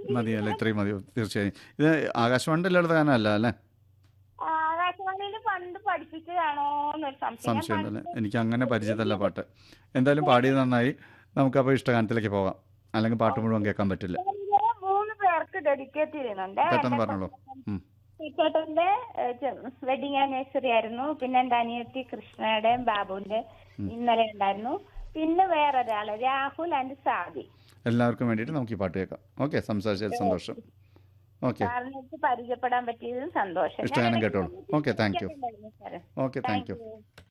മതിയല്ലേ ഇത്രയും മതിയോ തീർച്ചയായും ഇത് ആകാശവാണിയുടെ ലളിത ഗാനമല്ല അല്ലേ ആകാശവാണിയിൽ പണ്ട് പഠിപ്പിച്ചതാണോ എന്നൊരു സംശയം ഞാൻ സംശയമുണ്ടല്ലേ എനിക്ക് അങ്ങനെ പരിചിതമല്ല പാട്ട് എന്തായാലും പാടിയത് നന്നായി നമുക്കപ്പോൾ ഇഷ്ടഗാനത്തിലേക്ക് പോകാം അല്ലെങ്കിൽ പാട്ട് മുഴുവൻ കേൾക്കാൻ പറ്റില്ല ഇതില് മൂന്ന് പേർക്ക് ഡെഡിക്കേറ്റ് ചെയ്യുന്നുണ്ട് പെട്ടെന്ന് പറഞ്ഞോളൂ ഉം. ചേട്ടന്റെ വെഡിങ് ആനിവേഴ്സറി ആയിരുന്നു പിന്നെ എന്റെ അനിയത്തി കൃഷ്ണയുടെയും ബാബുവിന്റെ ഇന്നലെ ഉണ്ടായിരുന്നു പിന്നെ വേറൊരാള് രാഹുൽ ആൻഡ് സാദി എല്ലാവർക്കും വേണ്ടിയിട്ട് നമുക്ക് ഈ പാട്ട് കേൾക്കാം ഓക്കെ സംസാരിച്ചതിൽ സന്തോഷം ഓക്കെ സാറിനെ അടുത്ത് പരിചയപ്പെടാൻ പറ്റിയതും സന്തോഷം ഇഷ്ടഗാനം കേട്ടോളൂ ഓക്കെ താങ്ക് യു ഞാൻ സാറേ okay thank you thank U